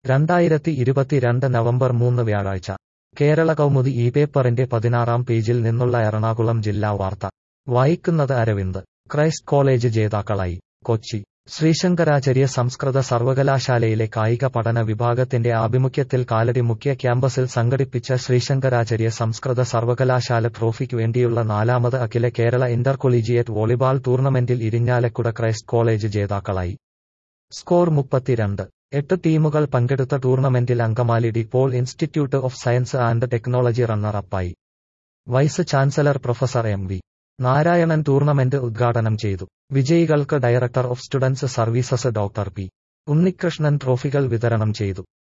രണ്ടായിരത്തി ഇരുപത്തിരണ്ട് നവംബർ മൂന്ന് വ്യാഴാഴ്ച കേരള കൗമുദി ഈ പേപ്പറിന്റെ പതിനാറാം പേജിൽ നിന്നുള്ള എറണാകുളം ജില്ലാ വാർത്ത വായിക്കുന്നത് അരവിന്ദ് ക്രൈസ്റ്റ് കോളേജ് ജേതാക്കളായി കൊച്ചി ശ്രീശങ്കരാചാര്യ സംസ്കൃത സർവകലാശാലയിലെ കായിക പഠന വിഭാഗത്തിന്റെ ആഭിമുഖ്യത്തിൽ കാലടി മുഖ്യ ക്യാമ്പസിൽ സംഘടിപ്പിച്ച ശ്രീശങ്കരാചാര്യ സംസ്കൃത സർവകലാശാല ട്രോഫിക്ക് വേണ്ടിയുള്ള നാലാമത് അഖില കേരള ഇന്റർ കൊളീജിയേറ്റ് വോളിബാൾ ടൂർണമെന്റിൽ ഇരിഞ്ഞാലക്കുട ക്രൈസ്റ്റ് കോളേജ് ജേതാക്കളായി സ്കോർ മുപ്പത്തിരണ്ട് എട്ട് ടീമുകൾ പങ്കെടുത്ത ടൂർണമെന്റിൽ Angamaly De Paul institute of science and technology runner അപ്പായി vice chancellor professor M V Narayanan tournament ഉദ്ഘാടനം ചെയ്തു വിജയികൾക്ക് director of students services doctor P Unnikrishnan ട്രോഫികൾ വിതരണം ചെയ്തു